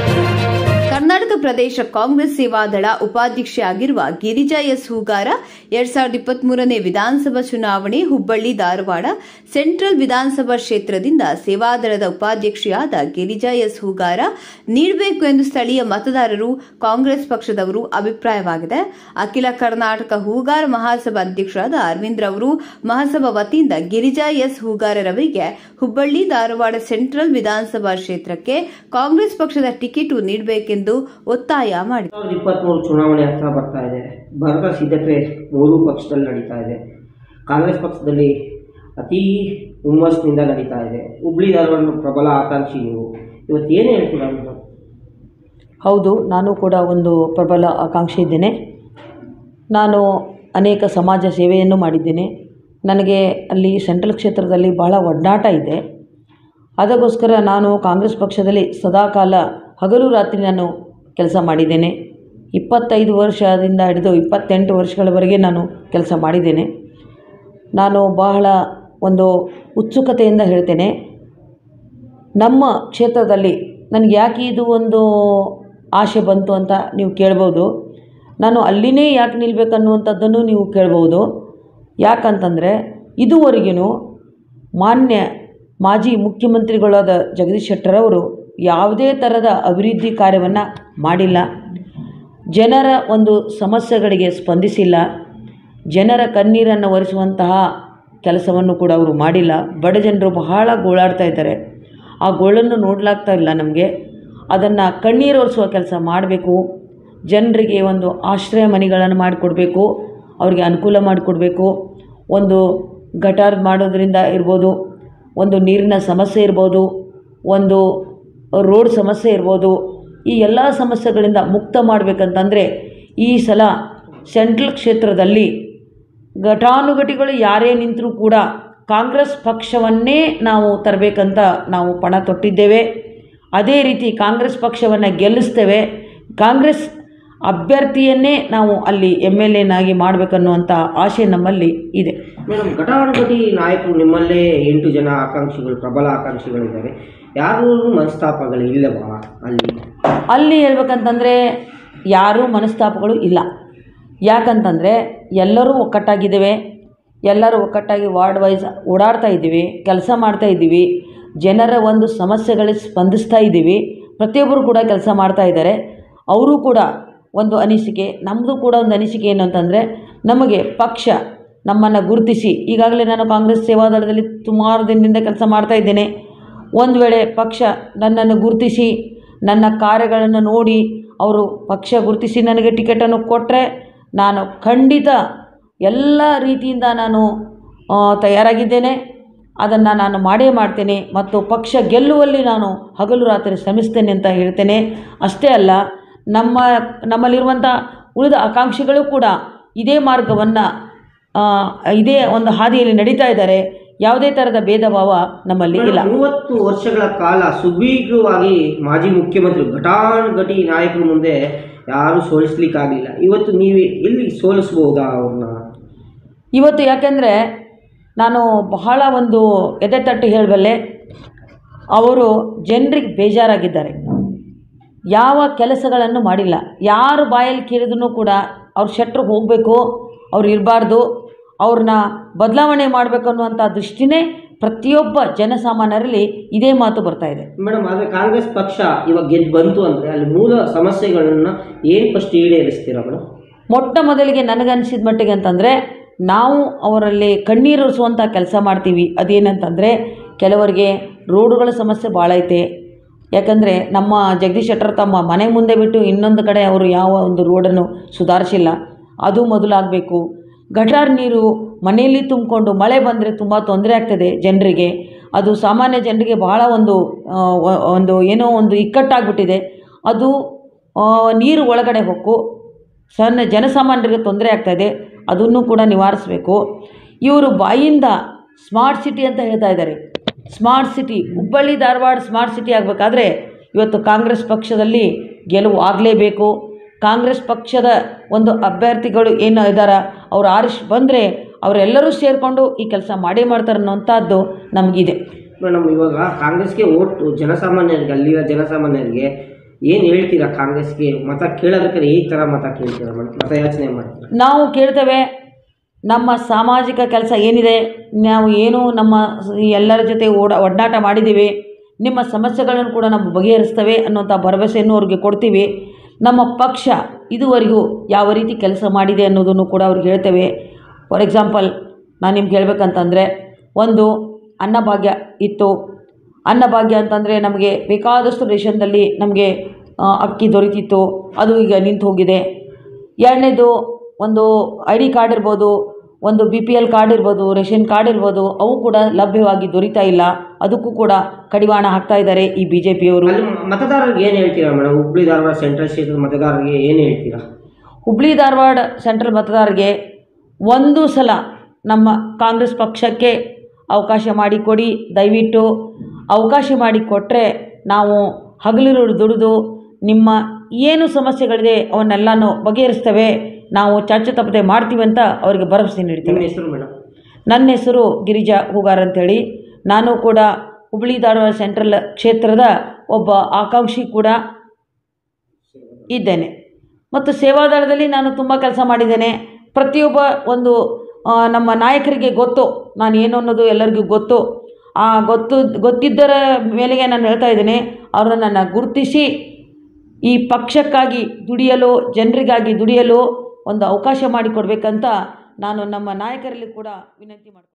ಕರ್ನಾಟಕ ಪ್ರದೇಶ ಕಾಂಗ್ರೆಸ್ ಸೇವಾದಳ ಉಪಾಧ್ಯಕ್ಷೆಯಾಗಿರುವ ಗಿರಿಜಾ ಎಸ್ ಹೂಗಾರ ಎರಡ್ ಸಾವಿರದ ಇಪ್ಪತ್ಮೂರನೇ ವಿಧಾನಸಭಾ ಚುನಾವಣೆ ಹುಬ್ಬಳ್ಳಿ ಧಾರವಾಡ ಸೆಂಟ್ರಲ್ ವಿಧಾನಸಭಾ ಕ್ಷೇತ್ರದಿಂದ ಸೇವಾದಳದ ಉಪಾಧ್ಯಕ್ಷೆಯಾದ ಗಿರಿಜಾ ಎಸ್ ಹೂಗಾರ ನೀಡಬೇಕು ಎಂದು ಸ್ಥಳೀಯ ಮತದಾರರು ಕಾಂಗ್ರೆಸ್ ಪಕ್ಷದವರು ಅಭಿಪ್ರಾಯವಾಗಿದೆ ಅಖಿಲ ಕರ್ನಾಟಕ ಹೂಗಾರ ಮಹಾಸಭಾ ಅಧ್ಯಕ್ಷರಾದ ಅರವಿಂದ್ ರವರು ಮಹಾಸಭಾ ವತಿಯಿಂದ ಗಿರಿಜಾ ಎಸ್ ಹೂಗಾರರವರಿಗೆ ಹುಬ್ಬಳ್ಳಿ ಧಾರವಾಡ ಸೆಂಟ್ರಲ್ ವಿಧಾನಸಭಾ ಕ್ಷೇತ್ರಕ್ಕೆ ಕಾಂಗ್ರೆಸ್ ಪಕ್ಷದ ಟಿಕೆಟ್ ನೀಡಬೇಕೆಂದು ಒತ್ತಾಯ ಮಾಡಿದರು ಸಾವಿರದ ಇಪ್ಪತ್ತ್ಮೂರು ಚುನಾವಣೆ ಹತ್ರ ಬರ್ತಾ ಇದೆ ಭರದ ಸಿದ್ಧತೆ ಮೂರೂ ಪಕ್ಷದಲ್ಲಿ ನಡೀತಾ ಇದೆ ಕಾಂಗ್ರೆಸ್ ಪಕ್ಷದಲ್ಲಿ ಅತೀ ಹುಮ್ಮಸ್ನಿಂದ ನಡೀತಾ ಇದೆ ಹುಬ್ಳಿ ಧಾರವಾಡ ಪ್ರಬಲ ಆಕಾಂಕ್ಷಿ ನೀವು ಇವತ್ತು ಏನು ಹೇಳ್ತೀರಾ ಮೇಡಮ್ ಹೌದು ನಾನು ಕೂಡ ಒಂದು ಪ್ರಬಲ ಆಕಾಂಕ್ಷಿ ಇದ್ದೇನೆ ನಾನು ಅನೇಕ ಸಮಾಜ ಸೇವೆಯನ್ನು ಮಾಡಿದ್ದೇನೆ ನನಗೆ ಅಲ್ಲಿ ಸೆಂಟ್ರಲ್ ಕ್ಷೇತ್ರದಲ್ಲಿ ಬಹಳ ಒಡನಾಟ ಇದೆ ಅದಕ್ಕೋಸ್ಕರ ನಾನು ಕಾಂಗ್ರೆಸ್ ಪಕ್ಷದಲ್ಲಿ ಸದಾಕಾಲ ಹಗಲು ರಾತ್ರಿ ನಾನು ಕೆಲಸ ಮಾಡಿದ್ದೇನೆ ಇಪ್ಪತ್ತೈದು ವರ್ಷದಿಂದ ಹಿಡಿದು ಇಪ್ಪತ್ತೆಂಟು ವರ್ಷಗಳವರೆಗೆ ನಾನು ಕೆಲಸ ಮಾಡಿದ್ದೇನೆ ನಾನು ಬಹಳ ಒಂದು ಉತ್ಸುಕತೆಯಿಂದ ಹೇಳ್ತೇನೆ ನಮ್ಮ ಕ್ಷೇತ್ರದಲ್ಲಿ ನನಗೆ ಯಾಕೆ ಇದು ಒಂದು ಆಸೆ ಬಂತು ಅಂತ ನೀವು ಕೇಳ್ಬೋದು ನಾನು ಅಲ್ಲಿನೇ ಯಾಕೆ ನಿಲ್ಲಬೇಕನ್ನುವಂಥದ್ದನ್ನು ನೀವು ಕೇಳ್ಬೋದು ಯಾಕಂತಂದರೆ ಇದುವರೆಗೂ ಮಾನ್ಯ ಮಾಜಿ ಮುಖ್ಯಮಂತ್ರಿಗಳಾದ ಜಗದೀಶ್ ಶೆಟ್ಟರ್ ಅವರು ಯಾವುದೇ ಥರದ ಅಭಿವೃದ್ಧಿ ಕಾರ್ಯವನ್ನು ಮಾಡಿಲ್ಲ ಜನರ ಒಂದು ಸಮಸ್ಯೆಗಳಿಗೆ ಸ್ಪಂದಿಸಿಲ್ಲ ಜನರ ಕಣ್ಣೀರನ್ನು ಒರೆಸುವಂತಹ ಕೆಲಸವನ್ನು ಕೂಡ ಅವರು ಮಾಡಿಲ್ಲ ಬಡ ಜನರು ಬಹಳ ಗೋಳಾಡ್ತಾ ಇದ್ದಾರೆ ಆ ಗೋಳನ್ನು ನೋಡಲಾಗ್ತಾ ಇಲ್ಲ ನಮಗೆ ಅದನ್ನು ಕಣ್ಣೀರು ಒರೆಸುವ ಕೆಲಸ ಮಾಡಬೇಕು ಜನರಿಗೆ ಒಂದು ಆಶ್ರಯ ಮನೆಗಳನ್ನು ಮಾಡಿಕೊಡ್ಬೇಕು ಅವರಿಗೆ ಅನುಕೂಲ ಮಾಡಿಕೊಡ್ಬೇಕು ಒಂದು ಗಟಾರ್ ಮಾಡೋದ್ರಿಂದ ಇರ್ಬೋದು ಒಂದು ನೀರಿನ ಸಮಸ್ಯೆ ಇರ್ಬೋದು ಒಂದು ರೋಡ್ ಸಮಸ್ಯೆ ಇರ್ಬೋದು ಈ ಎಲ್ಲ ಸಮಸ್ಯೆಗಳಿಂದ ಮುಕ್ತ ಮಾಡಬೇಕಂತಂದರೆ ಈ ಸಲ ಸೆಂಟ್ರಲ್ ಕ್ಷೇತ್ರದಲ್ಲಿ ಘಟಾನುಘಟಿಗಳು ಯಾರೇ ನಿಂತರೂ ಕೂಡ ಕಾಂಗ್ರೆಸ್ ಪಕ್ಷವನ್ನೇ ನಾವು ತರಬೇಕಂತ ನಾವು ಪಣ ತೊಟ್ಟಿದ್ದೇವೆ ಅದೇ ರೀತಿ ಕಾಂಗ್ರೆಸ್ ಪಕ್ಷವನ್ನು ಗೆಲ್ಲಿಸ್ತೇವೆ ಕಾಂಗ್ರೆಸ್ ಅಭ್ಯರ್ಥಿಯನ್ನೇ ನಾವು ಅಲ್ಲಿ ಎಮ್ ಎಲ್ ಎನಾಗಿ ಮಾಡಬೇಕನ್ನುವಂಥ ಆಸೆ ನಮ್ಮಲ್ಲಿ ಇದೆ ಮೇಡಮ್ ಘಟಾನುಘಟಿ ನಾಯಕರು ನಿಮ್ಮಲ್ಲೇ ಎಂಟು ಜನ ಆಕಾಂಕ್ಷಿಗಳು ಪ್ರಬಲ ಆಕಾಂಕ್ಷಿಗಳಿದ್ದಾರೆ ಯಾರೂ ಮನಸ್ತಾಪಗಳು ಇಲ್ಲವಾ ಅಲ್ಲಿ ಅಲ್ಲಿ ಹೇಳ್ಬೇಕಂತಂದರೆ ಯಾರೂ ಮನಸ್ತಾಪಗಳು ಇಲ್ಲ ಯಾಕಂತಂದರೆ ಎಲ್ಲರೂ ಒಕ್ಕಟ್ಟಾಗಿದ್ದೇವೆ ಎಲ್ಲರೂ ಒಕ್ಕಟ್ಟಾಗಿ ವಾರ್ಡ್ ವೈಸ್ ಓಡಾಡ್ತಾ ಇದ್ದೀವಿ ಕೆಲಸ ಮಾಡ್ತಾ ಇದ್ದೀವಿ ಜನರ ಒಂದು ಸಮಸ್ಯೆಗಳಿಗೆ ಸ್ಪಂದಿಸ್ತಾ ಇದ್ದೀವಿ ಪ್ರತಿಯೊಬ್ಬರು ಕೂಡ ಕೆಲಸ ಮಾಡ್ತಾ ಇದ್ದಾರೆ ಅವರು ಕೂಡ ಒಂದು ಅನಿಸಿಕೆ ನಮ್ಮದು ಕೂಡ ಒಂದು ಅನಿಸಿಕೆ ಏನು ಅಂತಂದರೆ ನಮಗೆ ಪಕ್ಷ ನಮ್ಮನ್ನು ಗುರುತಿಸಿ ಈಗಾಗಲೇ ನಾನು ಕಾಂಗ್ರೆಸ್ ಸೇವಾದಳದಲ್ಲಿ ಸುಮಾರು ದಿನದಿಂದ ಕೆಲಸ ಮಾಡ್ತಾ ಇದ್ದೇನೆ ಒಂದು ವೇಳೆ ಪಕ್ಷ ನನ್ನನ್ನು ಗುರುತಿಸಿ ನನ್ನ ಕಾರ್ಯಗಳನ್ನು ನೋಡಿ ಅವರು ಪಕ್ಷ ಗುರುತಿಸಿ ನನಗೆ ಟಿಕೆಟನ್ನು ಕೊಟ್ಟರೆ ನಾನು ಖಂಡಿತ ಎಲ್ಲ ರೀತಿಯಿಂದ ನಾನು ಆ, ತಯಾರಾಗಿದ್ದೇನೆ ಅದನ್ನು ನಾನು ಮಾಡೇ ಮಾಡ್ತೇನೆ ಮತ್ತು ಪಕ್ಷ ಗೆಲ್ಲುವಲ್ಲಿ ನಾನು ಹಗಲು ರಾತ್ರಿ ಶ್ರಮಿಸ್ತೇನೆ ಅಂತ ಹೇಳ್ತೇನೆ ಅಷ್ಟೇ ಅಲ್ಲ ನಮ್ಮ ನಮ್ಮಲ್ಲಿರುವಂಥ ಉಳಿದ ಆಕಾಂಕ್ಷಿಗಳು ಕೂಡ ಇದೇ ಮಾರ್ಗವನ್ನು ಇದೇ ಒಂದು ಹಾದಿಯಲ್ಲಿ ನಡೀತಾ ಇದ್ದಾರೆ ಯಾವುದೇ ಥರದ ಭೇದ ಭಾವ ನಮ್ಮಲ್ಲಿ ಇಲ್ಲ ಮೂವತ್ತು ವರ್ಷಗಳ ಕಾಲ ಸುದೀರ್ಘವಾಗಿ ಮಾಜಿ ಮುಖ್ಯಮಂತ್ರಿ ಘಟಾನುಘಟಿ ನಾಯಕರ ಮುಂದೆ ಯಾರೂ ಸೋಲಿಸ್ಲಿಕ್ಕಾಗಲಿಲ್ಲ ಇವತ್ತು ನೀವು ಎಲ್ಲಿ ಸೋಲಿಸ್ಬೋದಾ ಅವ್ರನ್ನ ಇವತ್ತು ಯಾಕೆಂದರೆ ನಾನು ಬಹಳ ಒಂದು ಎದೆ ತಟ್ಟಿ ಹೇಳಬಲ್ಲೆ ಅವರು ಜನರಿಗೆ ಬೇಜಾರಾಗಿದ್ದಾರೆ ಯಾವ ಕೆಲಸಗಳನ್ನು ಮಾಡಿಲ್ಲ ಯಾರು ಬಾಯಲ್ಲಿ ಕೇಳಿದ್ರು ಕೂಡ ಅವ್ರ ಶೆಟ್ರಿಗೆ ಹೋಗಬೇಕು ಅವ್ರು ಇರಬಾರ್ದು ಅವ್ರನ್ನ ಬದಲಾವಣೆ ಮಾಡಬೇಕು ಅನ್ನುವಂಥ ದೃಷ್ಟಿನೇ ಪ್ರತಿಯೊಬ್ಬ ಜನಸಾಮಾನ್ಯರಲ್ಲಿ ಇದೇ ಮಾತು ಬರ್ತಾ ಇದೆ ಮೇಡಮ್ ಆದರೆ ಕಾಂಗ್ರೆಸ್ ಪಕ್ಷ ಇವಾಗ ಗೆದ್ದು ಬಂತು ಅಂದರೆ ಅಲ್ಲಿ ಮೂಲ ಸಮಸ್ಯೆಗಳನ್ನ ಏನು ಫಸ್ಟ್ ಈಡೇರಿಸ್ತೀರಾ ಮೇಡಮ್ ಮೊಟ್ಟ ಮೊದಲಿಗೆ ನನಗನ್ಸಿದ ಮಟ್ಟಿಗೆ ಅಂತಂದರೆ ನಾವು ಅವರಲ್ಲಿ ಕಣ್ಣೀರಿಸುವಂಥ ಕೆಲಸ ಮಾಡ್ತೀವಿ ಅದೇನಂತಂದರೆ ಕೆಲವರಿಗೆ ರೋಡುಗಳ ಸಮಸ್ಯೆ ಭಾಳ ಐತೆ ಯಾಕಂದರೆ ನಮ್ಮ ಜಗದೀಶ್ ಶೆಟ್ಟರ್ ತಮ್ಮ ಮನೆ ಮುಂದೆ ಬಿಟ್ಟು ಇನ್ನೊಂದು ಕಡೆ ಅವರು ಯಾವ ಒಂದು ರೋಡನ್ನು ಸುಧಾರಿಸಿಲ್ಲ ಅದು ಮೊದಲಾಗಬೇಕು ಗಟಾರ್ ನೀರು ಮನೆಯಲ್ಲಿ ತುಂಬಿಕೊಂಡು ಮಳೆ ಬಂದರೆ ತುಂಬ ತೊಂದರೆ ಆಗ್ತದೆ ಜನರಿಗೆ ಅದು ಸಾಮಾನ್ಯ ಜನರಿಗೆ ಬಹಳ ಒಂದು ಆ, ವ- ಒಂದು ಏನೋ ಒಂದು ಇಕ್ಕಟ್ಟಾಗ್ಬಿಟ್ಟಿದೆ ಅದು ಆ, ನೀರು ಒಳಗಡೆ ಹೊಕ್ಕು ಸಣ್ಣ ಜನಸಾಮಾನ್ಯರಿಗೆ ತೊಂದರೆ ಆಗ್ತಾಯಿದೆ ಅದನ್ನು ಕೂಡ ನಿವಾರಿಸಬೇಕು ಇವರು ಬಾಯಿಂದ ಸ್ಮಾರ್ಟ್ ಸಿಟಿ ಅಂತ ಹೇಳ್ತಾ ಇದ್ದಾರೆ smart city Hubballi Dharwad smart city ಆಗಬೇಕಾದ್ರೆ ಇವತ್ತು ಕಾಂಗ್ರೆಸ್ ಪಕ್ಷದಲ್ಲಿ ಗೆಲುವು ಆಗಲೇಬೇಕು ಕಾಂಗ್ರೆಸ್ ಪಕ್ಷದ ಒಂದು ಅಭ್ಯರ್ಥಿಗಳು ಏನು ಇದ್ದಾರ ಅವ್ರು ಆರಿಸ್ ಬಂದರೆ ಅವರೆಲ್ಲರೂ ಸೇರಿಕೊಂಡು ಈ ಕೆಲಸ ಮಾಡೇ ಮಾಡ್ತಾರೆ ಅನ್ನೋಂಥದ್ದು ನಮಗಿದೆ ಮೇಡಮ್ ಇವಾಗ ಕಾಂಗ್ರೆಸ್ಗೆ ಓಟ್ ಜನಸಾಮಾನ್ಯರಿಗೆ ಅಲ್ಲಿನ ಜನಸಾಮಾನ್ಯರಿಗೆ ಏನು ಹೇಳ್ತೀರಾ ಕಾಂಗ್ರೆಸ್ಗೆ ಮತ ಕೇಳೋದಕ್ಕೆ ಈ ಥರ ಮತ ಕೇಳ್ತೀರಾ ಮೇಡಮ್ ಮತಯಾಚನೆ ಮಾಡ್ತೀರಾ ನಾವು ಕೇಳ್ತೇವೆ ನಮ್ಮ ಸಾಮಾಜಿಕ ಕೆಲಸ ಏನಿದೆ ನಾವು ಏನು ನಮ್ಮ ಸ- ಎಲ್ಲರ ಜೊತೆ ಓಡ ಒಡನಾಟ ಮಾಡಿದ್ದೀವಿ ನಿಮ್ಮ ಸಮಸ್ಯೆಗಳನ್ನು ಕೂಡ ನಾವು ಬಗೆಹರಿಸ್ತೇವೆ ಅನ್ನೋಂಥ ಭರವಸೆಯನ್ನು ಅವ್ರಿಗೆ ಕೊಡ್ತೀವಿ ನಮ್ಮ ಪಕ್ಷ ಇದುವರೆಗೂ ಯಾವ ರೀತಿ ಕೆಲಸ ಮಾಡಿದೆ ಅನ್ನೋದನ್ನು ಕೂಡ ಅವ್ರಿಗೆ ಹೇಳ್ತೇವೆ ಫಾರ್ ಎಕ್ಸಾಂಪಲ್ ನಾನು ನಿಮ್ಗೆ ಹೇಳ್ಬೇಕಂತಂದರೆ ಒಂದು ಅನ್ನಭಾಗ್ಯ ಇತ್ತು ಅನ್ನಭಾಗ್ಯ ಅಂತಂದರೆ ನಮಗೆ ಬೇಕಾದಷ್ಟು ರೇಷನ್ದಲ್ಲಿ ನಮಗೆ ಆ, ಅಕ್ಕಿ ದೊರೀತಿತ್ತು ಅದು ಈಗ ನಿಂತು ಹೋಗಿದೆ ಎರಡನೇದು ಒಂದು ಐ ಡಿ ಕಾರ್ಡ್ ಇರ್ಬೋದು ಒಂದು ಬಿ ಪಿ ಎಲ್ ಕಾರ್ಡ್ ಇರ್ಬೋದು ರೇಷನ್ ಕಾರ್ಡ್ ಇರ್ಬೋದು ಅವು ಕೂಡ ಲಭ್ಯವಾಗಿ ದೊರೀತಾ ಇಲ್ಲ ಅದಕ್ಕೂ ಕೂಡ ಕಡಿವಾಣ ಹಾಕ್ತಾ ಇದ್ದಾರೆ ಈ ಬಿ ಜೆ ಪಿಯವರು ಅಲ್ಲಿ ಮತದಾರರಿಗೆ ಏನು ಹೇಳ್ತೀರಾ ಮೇಡಮ್ ಹುಬ್ಳಿ ಧಾರವಾಡ ಸೆಂಟ್ರಲ್ ಕ್ಷೇತ್ರದ ಮತದಾರರಿಗೆ ಏನು ಹೇಳ್ತೀರಾ ಹುಬ್ಳಿ ಧಾರವಾಡ ಸೆಂಟ್ರಲ್ ಮತದಾರರಿಗೆ ಒಂದು ಸಲ ನಮ್ಮ ಕಾಂಗ್ರೆಸ್ ಪಕ್ಷಕ್ಕೆ ಅವಕಾಶ ಮಾಡಿಕೊಡಿ ದಯವಿಟ್ಟು ಅವಕಾಶ ಮಾಡಿಕೊಟ್ಟರೆ ನಾವು ಹಗಲಿರುಳು ದುಡಿದು ನಿಮ್ಮ ಏನು ಸಮಸ್ಯೆಗಳಿದೆ ಅವನ್ನೆಲ್ಲನೂ ಬಗೆಹರಿಸ್ತೇವೆ ನಾವು ಚರ್ಚೆ ತಪ್ಪದೆ ಮಾಡ್ತೀವಿ ಅಂತ ಅವರಿಗೆ ಭರವಸೆ ನಿಮ್ಮ ನೀಡ್ತೇವೆ ಹೆಸರು ಮೇಡಮ್ ನನ್ನ ಹೆಸರು ಗಿರಿಜಾ ಹೂಗಾರ್ ಅಂತೇಳಿ ನಾನು ಕೂಡ ಹುಬ್ಳಿ ಧಾರವಾಡ ಸೆಂಟ್ರಲ್ ಕ್ಷೇತ್ರದ ಒಬ್ಬ ಆಕಾಂಕ್ಷಿ ಕೂಡ ಇದ್ದೇನೆ ಮತ್ತು ಸೇವಾದಳದಲ್ಲಿ ನಾನು ತುಂಬ ಕೆಲಸ ಮಾಡಿದ್ದೇನೆ ಪ್ರತಿಯೊಬ್ಬ ಒಂದು ಆ, ನಮ್ಮ ನಾಯಕರಿಗೆ ಗೊತ್ತು ನಾನು ಏನು ಅನ್ನೋದು ಎಲ್ಲರಿಗೂ ಗೊತ್ತು ಆ ಗೊತ್ತು ಗೊತ್ತಿದ್ದರ ಮೇಲೆಗೆ ನಾನು ಹೇಳ್ತಾ ಇದ್ದೇನೆ ಅವರನ್ನು ನನ್ನ ಗುರುತಿಸಿ ಈ ಪಕ್ಷಕ್ಕಾಗಿ ದುಡಿಯಲು ಜನರಿಗಾಗಿ ದುಡಿಯಲು ಒಂದು ಅವಕಾಶ ಮಾಡಿಕೊಡ್ಬೇಕಂತ ನಾನು ನಮ್ಮ ನಾಯಕರಲ್ಲಿ ಕೂಡ ವಿನಂತಿ ಮಾಡ್ತೀನಿ